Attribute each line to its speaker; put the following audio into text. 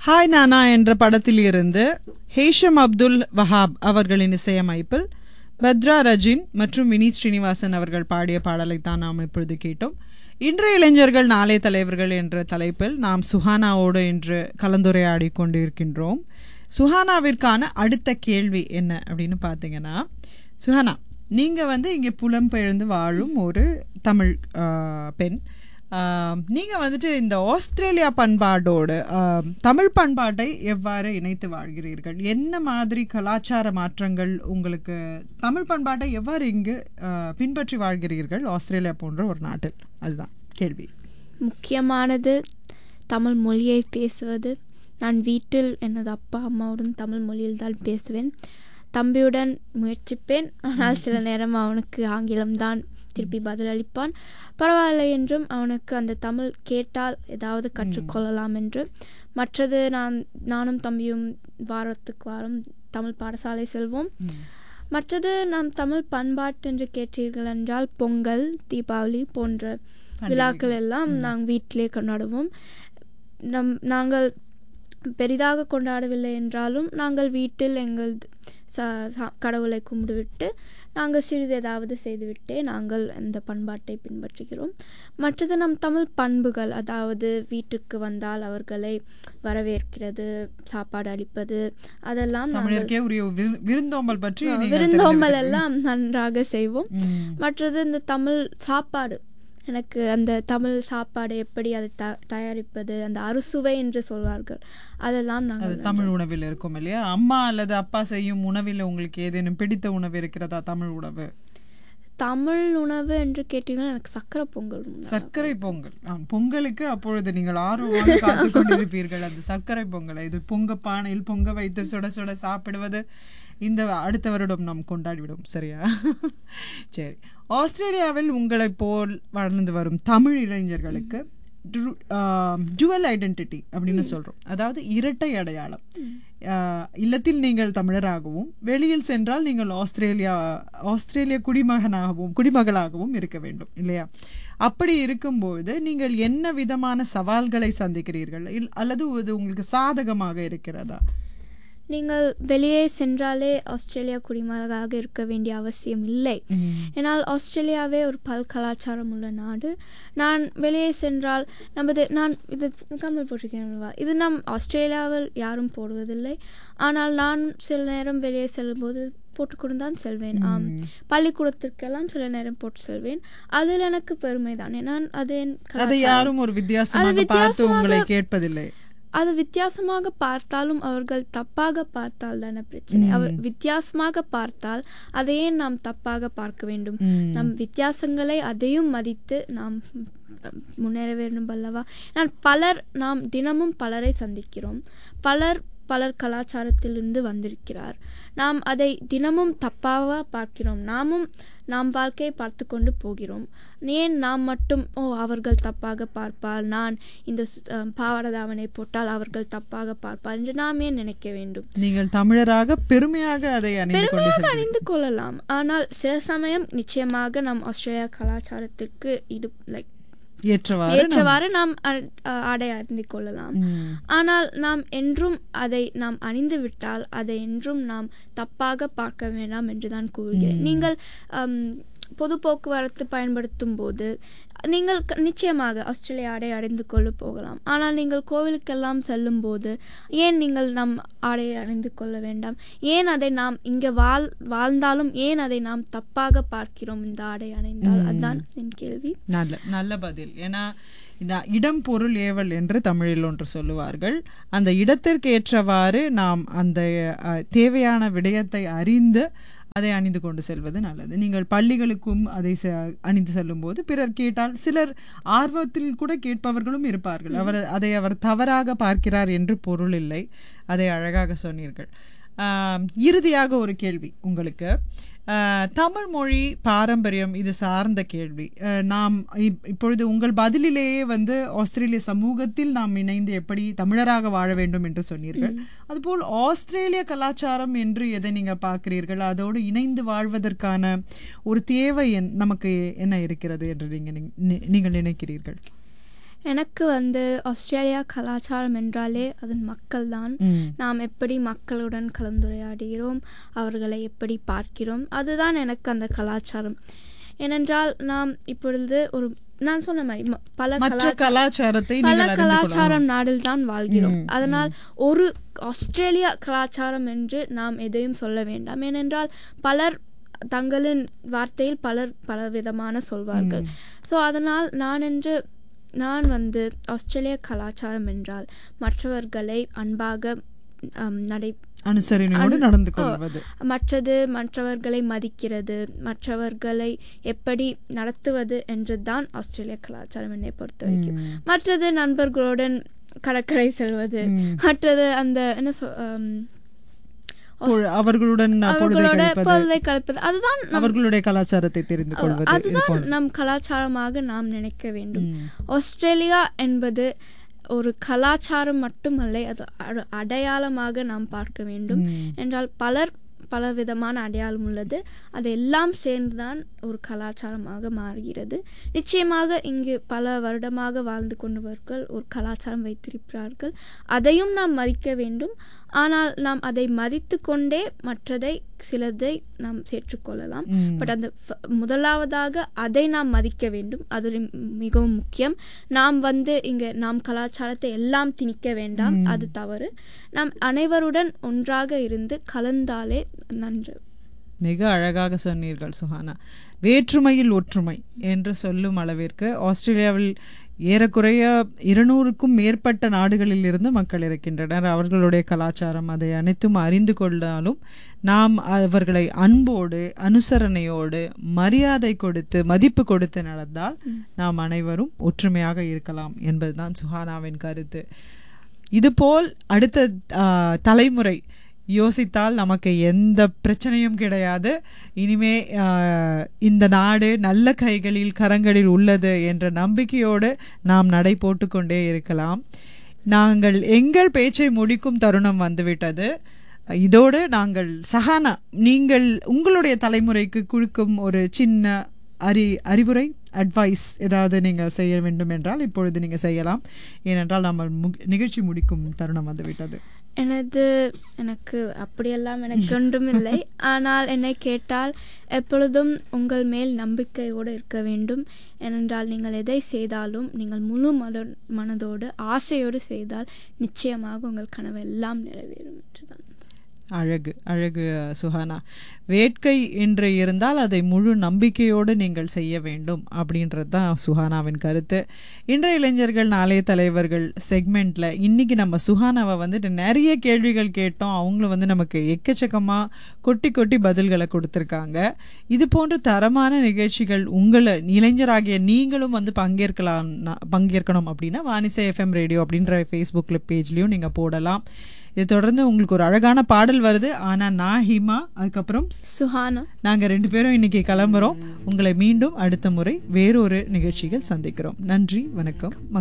Speaker 1: Hi நானா என்ற படத்தில் இருந்து ஹேஷம் அப்துல் வஹாப் அவர்களின் இசையமைப்பில் பத்ரா ரஜின் மற்றும் வினீத் ஸ்ரீனிவாசன் அவர்கள் பாடிய பாடலை தான் நாம் இப்பொழுது கேட்டோம் இன்றைய இளைஞர்கள் நாளை தலைவர்கள் என்ற தலைப்பில் நாம் சுஹானாவோடு இன்று கலந்துரையாடி கொண்டிருக்கின்றோம் சுஹானாவிற்கான அடுத்த கேள்வி என்ன அப்படின்னு பார்த்தீங்கன்னா சுஹானா நீங்கள் வந்து இங்கே புலம்பெயர்ந்து வாழும் ஒரு தமிழ் ஆ, பெண் நீங்கள் வந்துட்டு இந்த ஆஸ்திரேலியா பண்பாடோடு ஆ, தமிழ் பண்பாட்டை எவ்வாறு இணைத்து வாழ்கிறீர்கள் என்ன மாதிரி கலாச்சார மாற்றங்கள் உங்களுக்கு தமிழ் பண்பாட்டை எவ்வாறு இங்கு ஆ, பின்பற்றி வாழ்கிறீர்கள் ஆஸ்திரேலியா போன்ற ஒரு நாட்டில் அதுதான் கேள்வி
Speaker 2: முக்கியமானது தமிழ் மொழியை பேசுவது நான் வீட்டில் எனது அப்பா அம்மாவுடன் தமிழ் மொழியில் தான் பேசுவேன் தம்பியுடன் முயற்சிப்பேன் ஆனால் சில நேரம் அவனுக்கு ஆங்கிலம்தான் திருப்பி பதிலளிப்பான் பரவாயில்லை என்றும் அவனுக்கு அந்த தமிழ் கேட்டால் ஏதாவது கற்றுக்கொள்ளலாம் என்று மற்றது நான் நானும் தம்பியும் வாரத்துக்கு வாரம் தமிழ் பாடசாலை செல்வோம் மற்றது நாம் தமிழ் பண்பாட்டு என்று கேட்டீர்கள் என்றால் பொங்கல் தீபாவளி போன்ற விழாக்கள் எல்லாம் நாங்கள் வீட்டிலே கொண்டாடுவோம் நம் நாங்கள் பெரிதாக கொண்டாடவில்லை என்றாலும் நாங்கள் வீட்டில் எங்கள் ச ச- கடவுளை கும்பிடுவிட்டு நாங்கள் சிறிது ஏதாவது செய்துவிட்டே நாங்கள் அந்த பண்பாட்டை பின்பற்றுகிறோம் மற்றது நம் தமிழ் பண்புகள் அதாவது வீட்டுக்கு வந்தால் அவர்களை வரவேற்கிறது சாப்பாடு அளிப்பது அதெல்லாம் நாங்கள்
Speaker 1: தமிழருக்கே உரிய விரு- விருந்தோம்பல் பற்றி நீங்கள்
Speaker 2: விருந்தோம்பல்
Speaker 1: தெரிந்து
Speaker 2: எல்லாம் நன்றாக செய்வோம்
Speaker 1: ம்.
Speaker 2: மற்றது இந்த தமிழ் சாப்பாடு எனக்கு அந்த தமிழ் சாப்பாடு எப்படி அதை த தயாரிப்பது அந்த அறுசுவை என்று சொல்வார்கள் அதெல்லாம்
Speaker 1: அது
Speaker 2: நாங்கள்
Speaker 1: தமிழ் உணவில் இருக்கும் இல்லையா அம்மா அல்லது அப்பா செய்யும் உணவில் உங்களுக்கு ஏதேனும் பிடித்த உணவு இருக்கிறதா தமிழ் உணவு
Speaker 2: தமிழ் உணவு என்று கேட்டீங்கன்னா எனக்கு சக்கரை பொங்கல் உண்டு.
Speaker 1: சர்க்கரை பொங்கல் ஆம், பொங்கலுக்கு அப்பொழுது நீங்கள் ஆர்வமாக காத்து கொண்டிருப்பீர்கள் அந்த சர்க்கரை பொங்கலை இது பொங்க பானையில் பொங்க வைத்து சுட சுட சாப்பிடுவது இந்த அடுத்த வருடம் நாம் கொண்டாடிவிடும் சரியா சரி ஆஸ்திரேலியாவில் உங்களைப் போல் வளர்ந்து வரும் தமிழ் இளைஞர்களுக்கு டுவல் ஐடென்டிட்டி அப்படின்னு சொல்றோம் அதாவது இரட்டை அடையாளம் ஆஹ், இல்லத்தில் நீங்கள் தமிழராகவும் வெளியில் சென்றால் நீங்கள் ஆஸ்திரேலியா ஆஸ்திரேலிய குடிமகனாகவும் குடிமகளாகவும் இருக்க வேண்டும் இல்லையா அப்படி இருக்கும்போது நீங்கள் என்ன விதமான சவால்களை சந்திக்கிறீர்கள் இல் அல்லது இது உங்களுக்கு சாதகமாக இருக்கிறதா
Speaker 2: நீங்கள் வெளியே சென்றாலே ஆஸ்திரேலியா குடிமகளாக இருக்க வேண்டிய அவசியம் இல்லை ஏன்னால் ஆஸ்திரேலியாவே ஒரு பல் கலாச்சாரம் உள்ள நாடு நான் வெளியே சென்றால் நமது நான் இது கம்மல் போட்டிருக்கேன் அல்லவா இது நம் ஆஸ்திரேலியாவில் யாரும் போடுவதில்லை ஆனால் நான் சில நேரம் வெளியே செல்லும்போது போட்டுக்கொண்டு தான் செல்வேன் ஆம் பள்ளிக்கூடத்திற்கெல்லாம் சில நேரம் போட்டு செல்வேன் அதில் எனக்கு பெருமை தான் ஏன்னா அது என்
Speaker 1: அதை
Speaker 2: கலாச்சாரம்.
Speaker 1: யாரும் ஒரு வித்தியாசமாக பார்த்து உங்களை கேட்பதில்லை
Speaker 2: அது வித்தியாசமாக பார்த்தாலும் அவர்கள் தப்பாக பார்த்தால் தானே பிரச்சனை அவர் வித்தியாசமாக பார்த்தால் அதையே நாம் தப்பாக பார்க்க வேண்டும்
Speaker 1: ம்.
Speaker 2: நம் வித்தியாசங்களை அதையும் மதித்து நாம் அஹ், முன்னேற வேண்டும் அல்லவா நான் பலர் நாம் தினமும் பலரை சந்திக்கிறோம் பலர் பலர் கலாச்சாரத்திலிருந்து வந்திருக்கிறார் நாம் அதை தினமும் தப்பாக பார்க்கிறோம் நாமும் நாம் வாழ்க்கையை பார்த்து கொண்டு போகிறோம் ஏன் நாம் மட்டும் ஓ அவர்கள் தப்பாக பார்ப்பார் நான் இந்த சு- அஹ், பாவாடை போட்டால் அவர்கள் தப்பாக பார்ப்பார் என்று நாம் ஏன் நினைக்க வேண்டும்
Speaker 1: நீங்கள் தமிழராக பெருமையாக அதை அணிந்து கொண்டு
Speaker 2: பெருமையாக
Speaker 1: செல்வீர்கள்.
Speaker 2: அணிந்து கொள்ளலாம் ஆனால் சில சமயம் நிச்சயமாக நம் ஆஸ்திரேலியா கலாச்சாரத்திற்கு இடு லைக்
Speaker 1: ஏற்றவாறு
Speaker 2: ஏற்றவாறு நாம் அ- அ- ஆடை அணிந்து கொள்ளலாம்
Speaker 1: ம்.
Speaker 2: ஆனால் நாம் என்றும் அதை நாம் அணிந்து விட்டால் அதை என்றும் நாம் தப்பாக பார்க்க வேண்டாம் என்று தான் கூறுகிறேன் நீங்கள் அம், பொது போக்குவரத்து பயன்படுத்தும் போது நீங்கள் க- நிச்சயமாக ஆஸ்திரேலிய ஆடை அணிந்து கொள்ள போகலாம் ஆனால் நீங்கள் கோவிலுக்கெல்லாம் செல்லும் போது ஏன் நீங்கள் நம் ஆடையை அணிந்து கொள்ள வேண்டாம் ஏன் அதை நாம் இங்கே வாழ் வாழ்ந்தாலும் ஏன் அதை நாம் தப்பாக பார்க்கிறோம் இந்த ஆடை அணிந்தால் அதுதான் என் கேள்வி
Speaker 1: நல்ல நல்ல பதில் ஏன்னா இந்த இடம் பொருள் ஏவல் என்று தமிழில் ஒன்று சொல்லுவார்கள் அந்த இடத்திற்கு ஏற்றவாறு நாம் அந்த அஹ், தேவையான விடயத்தை அறிந்து அதை அணிந்து கொண்டு செல்வது நல்லது நீங்கள் பள்ளிகளுக்கும் அதை செ- அணிந்து செல்லும்போது பிறர் கேட்டால் சிலர் ஆர்வத்தில் கூட கேட்பவர்களும் இருப்பார்கள் அவர் அதை அவர் தவறாக பார்க்கிறார் என்று பொருள் இல்லை அதை அழகாக சொன்னீர்கள் ஆம், இறுதியாக ஒரு கேள்வி உங்களுக்கு ஆஹ், தமிழ் மொழி பாரம்பரியம் இது சார்ந்த கேள்வி ஆஹ், நாம் இப்- இப்பொழுது உங்கள் பதிலிலேயே வந்து ஆஸ்திரேலிய சமூகத்தில் நாம் இணைந்து எப்படி தமிழராக வாழ வேண்டும் என்று சொன்னீர்கள் அதுபோல் ஆஸ்திரேலிய கலாச்சாரம் என்று எதை நீங்க பார்க்கிறீர்கள் அதோடு இணைந்து வாழ்வதற்கான ஒரு தேவை என்- நமக்கு என்ன இருக்கிறது என்று நீங்க நினை- நீங்கள் நினைக்கிறீர்கள்
Speaker 2: எனக்கு வந்து ஆஸ்திரேலியா கலாச்சாரம் என்றாலே அதன் மக்கள்தான்
Speaker 1: ம்.
Speaker 2: நாம் எப்படி மக்களுடன் கலந்துரையாடுகிறோம் அவர்களை எப்படி பார்க்கிறோம் அதுதான் எனக்கு அந்த கலாச்சாரம் ஏனென்றால் நாம் இப்பொழுது ஒரு நான் சொன்ன மாதிரி ம- பல
Speaker 1: மற்ற
Speaker 2: கலா
Speaker 1: கலாச்சாரத்தை
Speaker 2: பல
Speaker 1: நீங்கள் அறிந்து கொள்ளலாம்
Speaker 2: கலாச்சாரம் நாடில் தான் வாழ்கிறோம்
Speaker 1: ம்,
Speaker 2: அதனால் ஒரு ஆஸ்திரேலியா கலாச்சாரம் என்று நாம் எதையும் சொல்ல வேண்டாம் ஏனென்றால் பலர் தங்களின் வார்த்தையில் பலர் பல விதமான சொல்வார்கள் ஸோ அதனால் நான் என்று நான் வந்து ஆஸ்திரேலிய கலாச்சாரம் என்றால் மற்றவர்களை அன்பாக ஆம், நடை
Speaker 1: அனுசரணையோடு
Speaker 2: அனு-
Speaker 1: நடந்து
Speaker 2: ஓ,
Speaker 1: கொள்வது
Speaker 2: மற்றது மற்றவர்களை மதிக்கிறது மற்றவர்களை எப்படி நடத்துவது என்று தான் ஆஸ்திரேலிய கலாச்சாரம் என்னை பொறுத்த வரைக்கும்
Speaker 1: ம்.
Speaker 2: மற்றது நண்பர்களுடன் கடற்கரை செல்வது
Speaker 1: ம்.
Speaker 2: மற்றது அந்த என்ன சொல் ஆம்,
Speaker 1: பொழு- அவர்களுடன் பொழுதை
Speaker 2: அவர்களோட
Speaker 1: கழிப்பது
Speaker 2: பொழுதை கழிப்பது அதுதான் நம்
Speaker 1: அவர்களுடைய கலாச்சாரத்தை தெரிந்து கொள்வது இது
Speaker 2: அதுதான்
Speaker 1: போன்ற-
Speaker 2: நம் கலாச்சாரமாக நாம் நினைக்க வேண்டும்
Speaker 1: ம்.
Speaker 2: ஆஸ்திரேலியா என்பது ஒரு கலாச்சாரம் மட்டுமல்ல அது அட- அடையாளமாக நாம் பார்க்க வேண்டும்
Speaker 1: ம்.
Speaker 2: என்றால் பலர் பல விதமான அடையாளம் உள்ளது அது எல்லாம் சேர்ந்துதான் ஒரு கலாச்சாரமாக மாறுகிறது நிச்சயமாக இங்கு பல வருடமாக வாழ்ந்து கொண்டவர்கள் ஒரு கலாச்சாரம் வைத்திருக்கிறார்கள் அதையும் நாம் மதிக்க வேண்டும் ஆனால் நாம் அதை மதித்து கொண்டே மற்றதை சிலதை நாம் சேர்த்துக்கொள்ளலாம்
Speaker 1: ம்.
Speaker 2: பட் அந்த ஃப- முதலாவதாக அதை நாம் மதிக்க வேண்டும் அது ஒரு மிகவும் முக்கியம் நாம் வந்து இங்க நாம் கலாச்சாரத்தை எல்லாம் திணிக்க வேண்டாம்
Speaker 1: ம்.
Speaker 2: அது தவறு நாம் அனைவருடன் ஒன்றாக இருந்து கலந்தாலே நன்று
Speaker 1: மிக அழகாக சொன்னீர்கள் சுஹானா வேற்றுமையில் ஒற்றுமை என்று சொல்லும் அளவிற்கு ஆஸ்திரேலியாவில் ஏறக்குறைய இருநூறுக்கும் மேற்பட்ட நாடுகளில் இருந்து மக்கள் இருக்கின்றனர் அவர்களுடைய கலாச்சாரம் அதை அனைத்தும் அறிந்து கொண்டாலும் நாம் அவர்களை அன்போடு அனுசரணையோடு மரியாதை கொடுத்து மதிப்பு கொடுத்து நடந்தால் நாம் அனைவரும் ஒற்றுமையாக இருக்கலாம் என்பதுதான் சுஹானாவின் கருத்து இதுபோல் அடுத்த ஆ, தலைமுறை யோசித்தால் நமக்கு எந்த பிரச்சனையும் கிடையாது இனிமே ஆ, இந்த நாடு நல்ல கைகளில் கரங்களில் உள்ளது என்ற நம்பிக்கையோடு நாம் நடை போட்டுக்கொண்டே இருக்கலாம் நாங்கள் எங்கள் பேச்சை முடிக்கும் தருணம் வந்துவிட்டது இதோடு நாங்கள் சஹானா நீங்கள் உங்களுடைய தலைமுறைக்கு கொடுக்கும் ஒரு சின்ன அறி அறிவுரை அட்வைஸ் ஏதாவது நீங்கள் செய்ய வேண்டும் என்றால் இப்பொழுது நீங்கள் செய்யலாம் ஏனென்றால் நம்ம மு- நிகழ்ச்சி முடிக்கும் தருணம் வந்துவிட்டது
Speaker 2: எனது எனக்கு அப்படியெல்லாம் எனக்கு ஒன்றுமில்லை ஆனால் என்னை கேட்டால் எப்பொழுதும் உங்கள் மேல் நம்பிக்கையோடு இருக்க வேண்டும் ஏனென்றால் நீங்கள் எதை செய்தாலும் நீங்கள் முழு மத மனதோடு ஆசையோடு செய்தால் நிச்சயமாக உங்கள் கனவு எல்லாம் நிறைவேறும் என்றுதான்
Speaker 1: அழகு அழகு சுஹானா வேட்கை என்று இருந்தால் அதை முழு நம்பிக்கையோடு நீங்கள் செய்ய வேண்டும் அப்படின்றது தான் சுஹானாவின் கருத்து இன்றைய இளைஞர்கள் நாளைய தலைவர்கள் செக்மெண்ட்ல இன்னைக்கு நம்ம சுஹானாவை வந்துட்டு நிறைய கேள்விகள் கேட்டோம் அவங்களும் வந்து நமக்கு எக்கச்சக்கமாக கொட்டி கொட்டி பதில்களை கொடுத்துருக்காங்க இது போன்ற தரமான நிகழ்ச்சிகள் உங்களை இளைஞராகிய நீங்களும் வந்து பங்கேற்கலாம் பங்கேற்கணும் அப்படின்னா வானிசை எஃப்எம் ரேடியோ அப்படின்ற ஃபேஸ்புக்கில் பேஜ்லேயும் நீங்கள் போடலாம் இது தொடர்ந்து உங்களுக்கு ஒரு அழகான பாடல் வருது ஆனால் நான் ஹிமா அதுக்கப்புறம்
Speaker 2: சுஹானா
Speaker 1: நாங்கள் ரெண்டு பேரும் இன்னைக்கு கிளம்புறோம் உங்களை மீண்டும் அடுத்த முறை வேறொரு நிகழ்ச்சிகள் சந்திக்கிறோம் நன்றி வணக்கம் மக்கள்